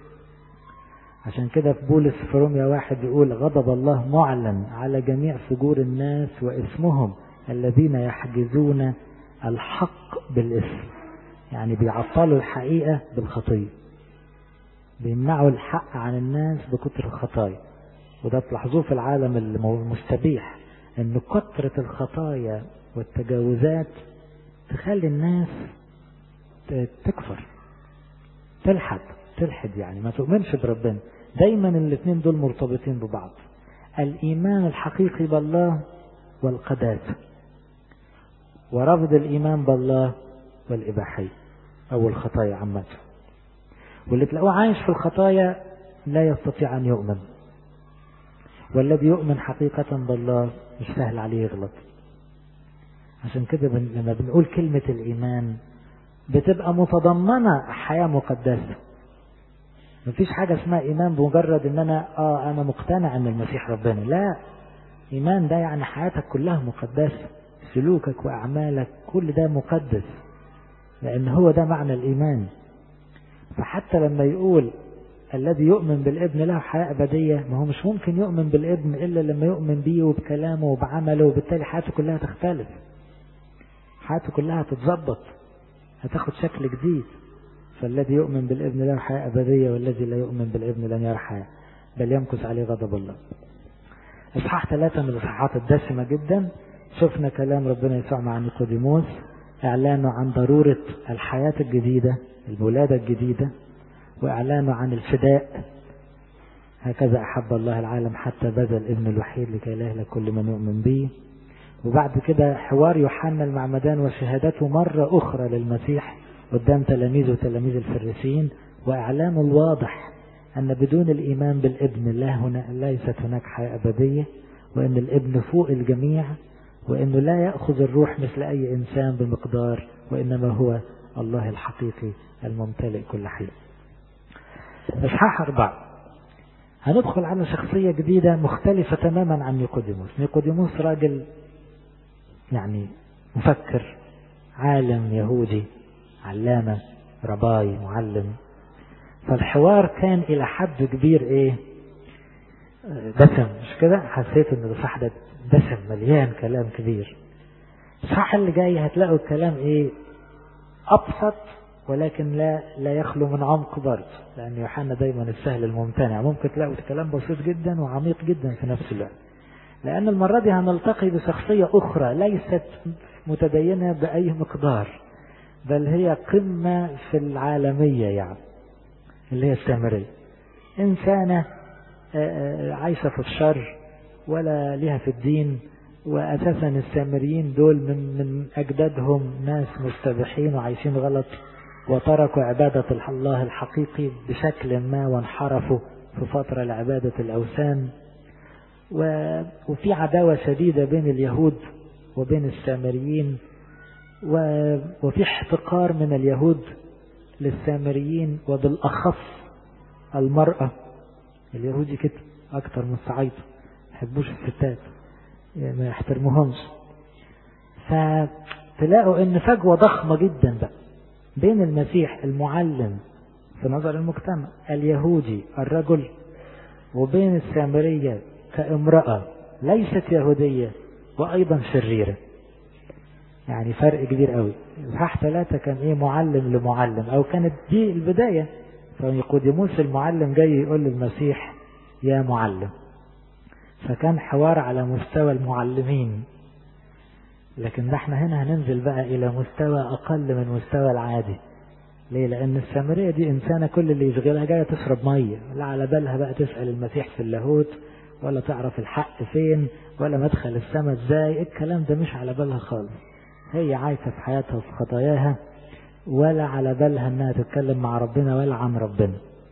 عشان كده في بولس في روميا واحد يقول غضب الله معلن على جميع فجور الناس واسمهم الذين يحجزون الحق بالاسم يعني بيعطلوا الحقيقة بالخطية بيمنعوا الحق عن الناس بكتر الخطايا وده تلاحظوه في العالم المستبيح ان كثرة الخطايا والتجاوزات تخلي الناس تكفر تلحد تلحد يعني ما تؤمنش بربنا دايما الاثنين دول مرتبطين ببعض الايمان الحقيقي بالله والقداسة ورفض الايمان بالله والاباحية او الخطايا عامة واللي تلاقوه عايش في الخطايا لا يستطيع ان يؤمن والذي يؤمن حقيقة بالله مش سهل عليه يغلط عشان كده بن... لما بنقول كلمة الإيمان بتبقى متضمنة حياة مقدسة مفيش حاجة اسمها إيمان بمجرد إن أنا آه أنا مقتنع إن المسيح ربنا لا إيمان ده يعني حياتك كلها مقدسة سلوكك وأعمالك كل ده مقدس لأن هو ده معنى الإيمان فحتى لما يقول الذي يؤمن بالابن له حياة أبدية ما هو مش ممكن يؤمن بالابن إلا لما يؤمن بيه وبكلامه وبعمله وبالتالي حياته كلها تختلف حياته كلها تتظبط هتاخد شكل جديد فالذي يؤمن بالابن له حياة أبدية والذي لا يؤمن بالابن لن يرى حياة بل يمكث عليه غضب الله إصحاح ثلاثة من الإصحاحات الدسمة جدا شفنا كلام ربنا يسوع مع نيقوديموس إعلانه عن ضرورة الحياة الجديدة الولادة الجديدة وإعلانه عن الفداء هكذا أحب الله العالم حتى بذل ابن الوحيد لكي لا يهلك كل من يؤمن به وبعد كده حوار يوحنا المعمدان وشهادته مرة أخرى للمسيح قدام تلاميذه وتلاميذ الفريسيين وإعلانه الواضح أن بدون الإيمان بالابن لا هنا ليست هناك حياة أبدية وأن الابن فوق الجميع وأنه لا يأخذ الروح مثل أي إنسان بمقدار وإنما هو الله الحقيقي الممتلئ كل حين إصحاح أربعة هندخل على شخصية جديدة مختلفة تماما عن نيقوديموس نيقوديموس راجل يعني مفكر عالم يهودي علامة رباي معلم فالحوار كان إلى حد كبير إيه دسم مش كده حسيت إن الصح ده دسم مليان كلام كبير الصح اللي جاي هتلاقوا الكلام إيه أبسط ولكن لا لا يخلو من عمق برضه لأن يوحنا دايما السهل الممتنع ممكن تلاقوا الكلام بسيط جدا وعميق جدا في نفس الوقت لأن المرة دي هنلتقي بشخصية أخرى ليست متدينة بأي مقدار بل هي قمة في العالمية يعني اللي هي السامرية إنسانة عايشة في الشر ولا لها في الدين وأساسا السامريين دول من من أجدادهم ناس مستبحين وعايشين غلط وتركوا عبادة الله الحقيقي بشكل ما وانحرفوا في فترة لعبادة الأوثان وفي عداوة شديدة بين اليهود وبين السامريين وفي احتقار من اليهود للسامريين وبالأخص المرأة اليهودي كده أكتر من الصعيد ما يحبوش الستات ما يحترموهمش فتلاقوا ان فجوة ضخمة جدا بقى بين المسيح المعلم في نظر المجتمع اليهودي الرجل وبين السامرية كامرأة ليست يهودية وأيضا شريرة يعني فرق كبير قوي إصحاح ثلاثة كان إيه معلم لمعلم أو كانت دي البداية فنيقوديموس المعلم جاي يقول للمسيح يا معلم فكان حوار على مستوى المعلمين لكن احنا هنا هننزل بقى الى مستوى اقل من مستوى العادي ليه لان السامريه دي انسانه كل اللي يشغلها جايه تشرب ميه لا على بالها بقى تسال المسيح في اللاهوت ولا تعرف الحق فين ولا مدخل السماء ازاي الكلام ده مش على بالها خالص هي عايشه في حياتها وفي خطاياها ولا على بالها انها تتكلم مع ربنا ولا عن ربنا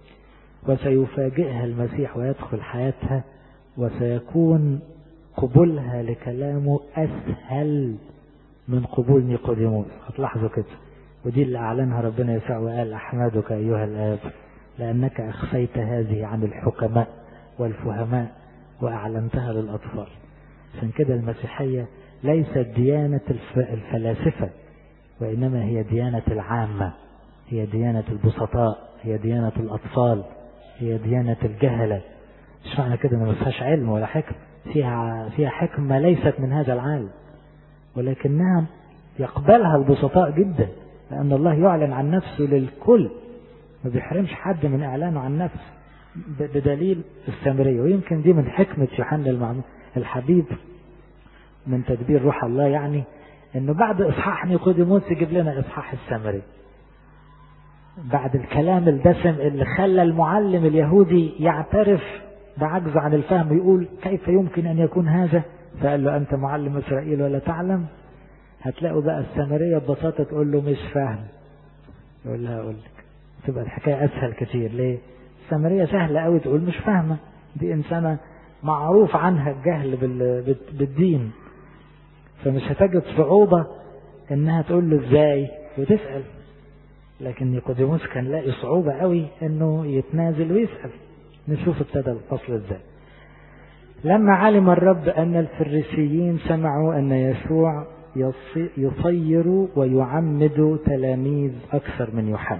وسيفاجئها المسيح ويدخل حياتها وسيكون قبولها لكلامه اسهل من قبول نيقوديموس هتلاحظوا كده ودي اللي اعلنها ربنا يسوع وقال احمدك ايها الاب لانك اخفيت هذه عن الحكماء والفهماء واعلنتها للاطفال عشان كده المسيحيه ليست ديانه الفلاسفه وإنما هي ديانة العامة هي ديانة البسطاء هي ديانة الأطفال هي ديانة الجهلة مش معنى كده إن ما فيهاش علم ولا حكمة فيها فيها حكمة ليست من هذا العالم ولكنها يقبلها البسطاء جدا لأن الله يعلن عن نفسه للكل ما بيحرمش حد من إعلانه عن نفسه بدليل السامرية ويمكن دي من حكمة يوحنا الحبيب من تدبير روح الله يعني انه بعد اصحاح نيقوديموس يجيب لنا اصحاح السامري بعد الكلام الدسم اللي خلى المعلم اليهودي يعترف بعجزه عن الفهم يقول كيف يمكن ان يكون هذا فقال له انت معلم اسرائيل ولا تعلم هتلاقوا بقى السامريه ببساطه تقول له مش فاهم يقول لها اقول لك تبقى الحكايه اسهل كتير ليه السامريه سهله قوي تقول مش فاهمه دي انسانه معروف عنها الجهل بالدين فمش هتجد صعوبة انها تقول له ازاي وتسأل لكن نيقوديموس كان لاقي صعوبة قوي انه يتنازل ويسأل نشوف ابتدى الفصل ازاي لما علم الرب ان الفريسيين سمعوا ان يسوع يصير ويعمد تلاميذ اكثر من يوحنا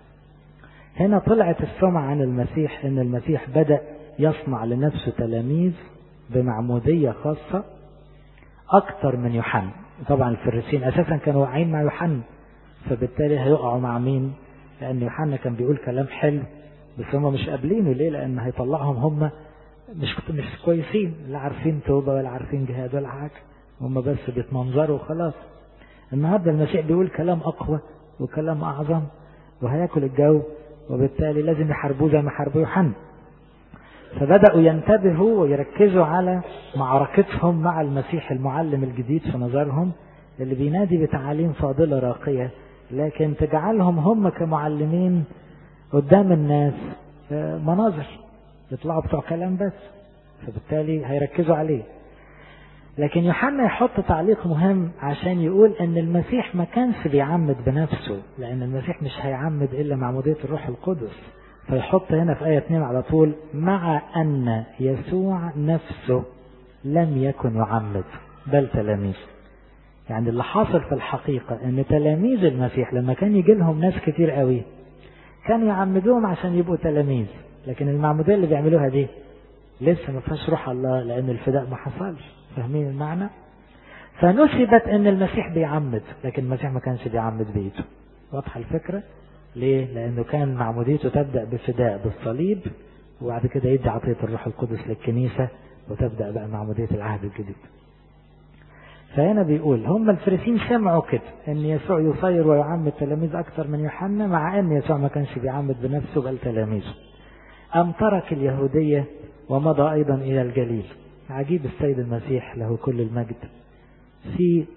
هنا طلعت السمعة عن المسيح ان المسيح بدأ يصنع لنفسه تلاميذ بمعمودية خاصة أكتر من يوحنا طبعا الفريسين أساسا كانوا واقعين مع يوحنا فبالتالي هيقعوا مع مين لأن يوحنا كان بيقول كلام حلو بس هم مش قابلينه ليه لأن هيطلعهم هم مش مش كويسين لا عارفين توبة ولا عارفين جهاد ولا حاجة هم بس بيتمنظروا وخلاص النهارده المسيح بيقول كلام أقوى وكلام أعظم وهياكل الجو وبالتالي لازم يحاربوه زي ما حاربوا يوحنا فبدأوا ينتبهوا ويركزوا على معركتهم مع المسيح المعلم الجديد في نظرهم اللي بينادي بتعاليم فاضلة راقية لكن تجعلهم هم كمعلمين قدام الناس مناظر يطلعوا بتوع كلام بس فبالتالي هيركزوا عليه لكن يوحنا يحط تعليق مهم عشان يقول ان المسيح ما كانش بيعمد بنفسه لان المسيح مش هيعمد الا معمودية الروح القدس فيحط هنا في آية 2 على طول مع أن يسوع نفسه لم يكن يعمد بل تلاميذ يعني اللي حاصل في الحقيقة أن تلاميذ المسيح لما كان يجي لهم ناس كتير قوي كانوا يعمدوهم عشان يبقوا تلاميذ لكن المعمودية اللي بيعملوها دي لسه ما فيهاش روح الله لأن الفداء ما حصلش فاهمين المعنى؟ فنسبت أن المسيح بيعمد لكن المسيح ما كانش بيعمد بيته واضحة الفكرة؟ ليه؟ لأنه كان معموديته تبدأ بفداء بالصليب وبعد كده يدي عطية الروح القدس للكنيسة وتبدأ بقى معمودية العهد الجديد. فهنا بيقول هم الفريسين سمعوا كده ان يسوع يصير ويعمد تلاميذ اكثر من يوحنا مع ان يسوع ما كانش بيعمد بنفسه بل تلاميذه. ام ترك اليهوديه ومضى ايضا الى الجليل. عجيب السيد المسيح له كل المجد. في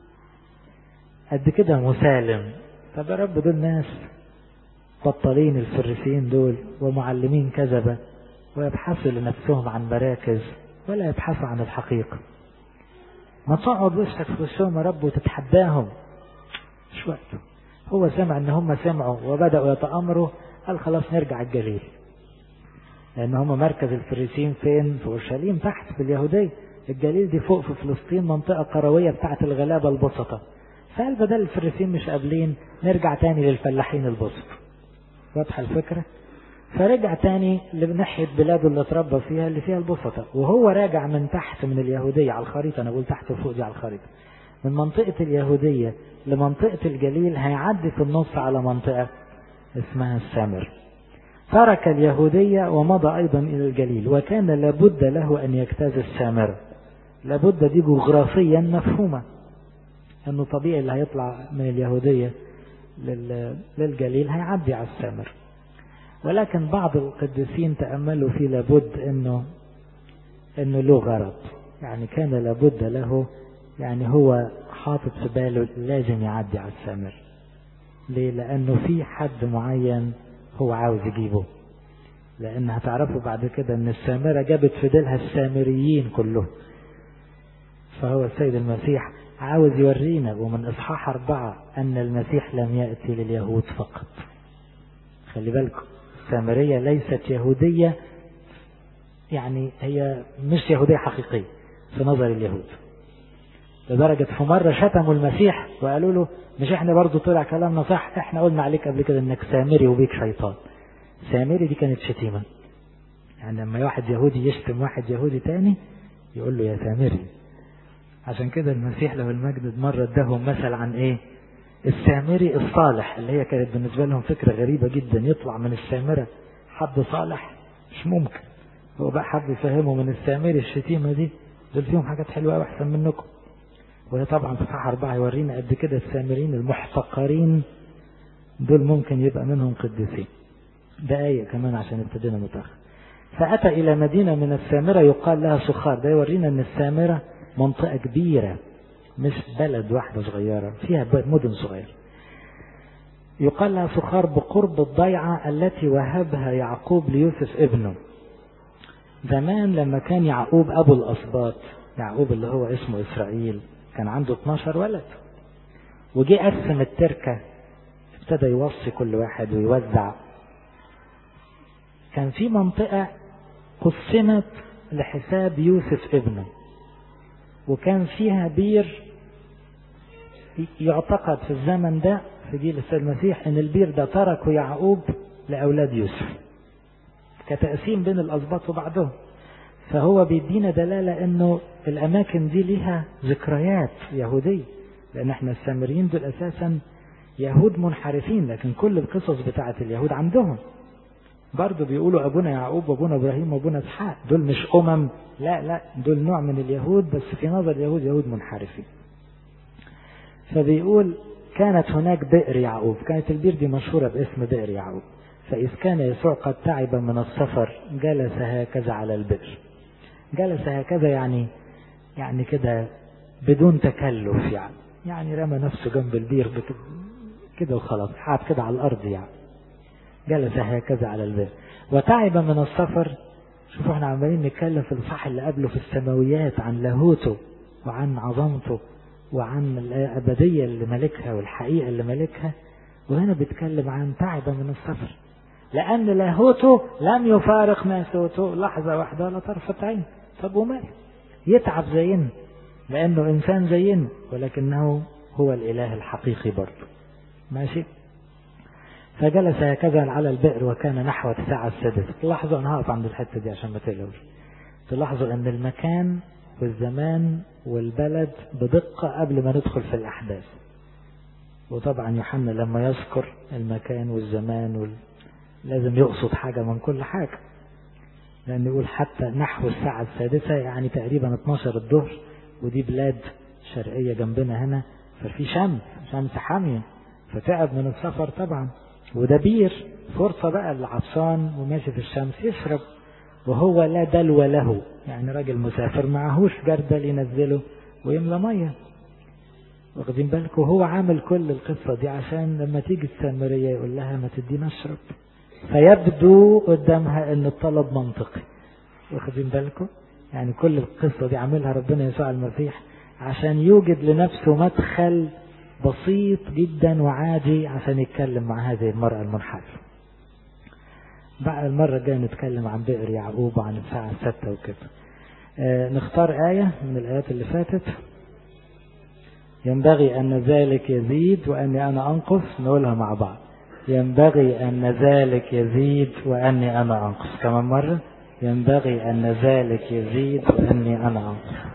قد كده مسالم طب يا رب دول ناس بطالين الفريسيين دول ومعلمين كذبة ويبحثوا لنفسهم عن مراكز ولا يبحثوا عن الحقيقة ما تقعد وشك في وشهم يا رب وتتحداهم مش وقته هو سمع ان هم سمعوا وبدأوا يتأمروا قال خلاص نرجع الجليل لان هم مركز الفريسيين فين في اورشليم تحت في اليهودية الجليل دي فوق في فلسطين منطقة قروية بتاعت الغلابة البسطة فقال بدل الفريسيين مش قابلين نرجع تاني للفلاحين البسط واضحة الفكرة فرجع تاني لناحية بلاده اللي اتربى فيها اللي فيها البسطة وهو راجع من تحت من اليهودية على الخريطة أنا بقول تحت وفوق دي على الخريطة من منطقة اليهودية لمنطقة الجليل هيعدي في النص على منطقة اسمها السامر ترك اليهودية ومضى أيضا إلى الجليل وكان لابد له أن يجتاز السامرة لابد دي جغرافيا مفهومة أنه طبيعي اللي هيطلع من اليهودية للجليل هيعدي على السامر ولكن بعض القديسين تأملوا في لابد أنه أنه له غرض يعني كان لابد له يعني هو حاطط في باله لازم يعدي على السامر ليه لأنه في حد معين هو عاوز يجيبه لأن هتعرفوا بعد كده أن السامرة جابت في ديلها السامريين كلهم فهو السيد المسيح عاوز يورينا ومن إصحاح أربعة أن المسيح لم يأتي لليهود فقط خلي بالكم السامرية ليست يهودية يعني هي مش يهودية حقيقية في نظر اليهود لدرجة في مرة شتموا المسيح وقالوا له مش احنا برضو طلع كلامنا صح احنا قلنا عليك قبل كده انك سامري وبيك شيطان سامري دي كانت شتيمة يعني لما واحد يهودي يشتم واحد يهودي تاني يقول له يا سامري عشان كده المسيح له المجد مرة اداهم مثل عن ايه السامري الصالح اللي هي كانت بالنسبة لهم فكرة غريبة جدا يطلع من السامرة حد صالح مش ممكن هو بقى حد يفهمه من السامري الشتيمة دي دول فيهم حاجات حلوة قوي احسن منكم وهي طبعا في صح أربعة يورينا قد كده السامرين المحتقرين دول ممكن يبقى منهم قديسين دقايق كمان عشان ابتدينا متأخر فأتى إلى مدينة من السامرة يقال لها سخار ده يورينا أن السامرة منطقة كبيرة مش بلد واحدة صغيرة فيها مدن صغيرة يقال لها سخار بقرب الضيعة التي وهبها يعقوب ليوسف ابنه زمان لما كان يعقوب أبو الأسباط يعقوب اللي هو اسمه إسرائيل كان عنده 12 ولد وجي قسم التركة ابتدى يوصي كل واحد ويوزع كان في منطقة قسمت لحساب يوسف ابنه وكان فيها بير يعتقد في الزمن ده في جيل السيد المسيح ان البير ده تركه يعقوب لاولاد يوسف كتقسيم بين الاسباط وبعضهم فهو بيدينا دلالة انه الاماكن دي ليها ذكريات يهودية لان احنا السامريين دول اساسا يهود منحرفين لكن كل القصص بتاعت اليهود عندهم برضه بيقولوا ابونا يعقوب وابونا ابراهيم وابونا اسحاق دول مش امم لا لا دول نوع من اليهود بس في نظر اليهود يهود منحرفين فبيقول كانت هناك بئر يعقوب كانت البير دي مشهورة باسم بئر يعقوب فإذ كان يسوع قد تعب من السفر جلس هكذا على البئر جلس هكذا يعني يعني كده بدون تكلف يعني يعني رمى نفسه جنب البير كده وخلاص قعد كده على الأرض يعني جلس هكذا على البئر وتعب من السفر شوفوا احنا عمالين نتكلم في الصح اللي قبله في السماويات عن لاهوته وعن عظمته وعن الأبدية اللي ملكها والحقيقة اللي ملكها وهنا بيتكلم عن تعب من السفر لأن لاهوته لم يفارق ناسوته لحظة واحدة ولا طرفة عين طب ومال يتعب زينا لأنه إنسان زينا ولكنه هو الإله الحقيقي برضه ماشي فجلس هكذا على البئر وكان نحو الساعة السادسة تلاحظوا أنا هقف عند الحتة دي عشان ما تقلقوش تلاحظوا أن المكان والزمان والبلد بدقة قبل ما ندخل في الأحداث وطبعا يوحنا لما يذكر المكان والزمان وال... لازم يقصد حاجة من كل حاجة لأن يقول حتى نحو الساعة السادسة يعني تقريبا 12 الظهر ودي بلاد شرقية جنبنا هنا ففي شمس شمس حامية فتعب من السفر طبعا وده بير فرصة بقى اللي عطشان وماشي في الشمس يشرب وهو لا دلو له يعني راجل مسافر معهوش جردل ينزله ويملى مية واخدين بالكم هو عامل كل القصة دي عشان لما تيجي السامرية يقول لها ما تدينا اشرب فيبدو قدامها ان الطلب منطقي واخدين بالكم يعني كل القصة دي عاملها ربنا يسوع المسيح عشان يوجد لنفسه مدخل بسيط جدا وعادي عشان يتكلم مع هذه المرأة المنحرفة بقى المرة الجاية نتكلم عن بئر يعقوب وعن الساعة الستة وكده آه نختار آية من الآيات اللي فاتت ينبغي أن ذلك يزيد وأني أنا أنقص نقولها مع بعض ينبغي أن ذلك يزيد وأني أنا أنقص كمان مرة ينبغي أن ذلك يزيد وأني أنا أنقص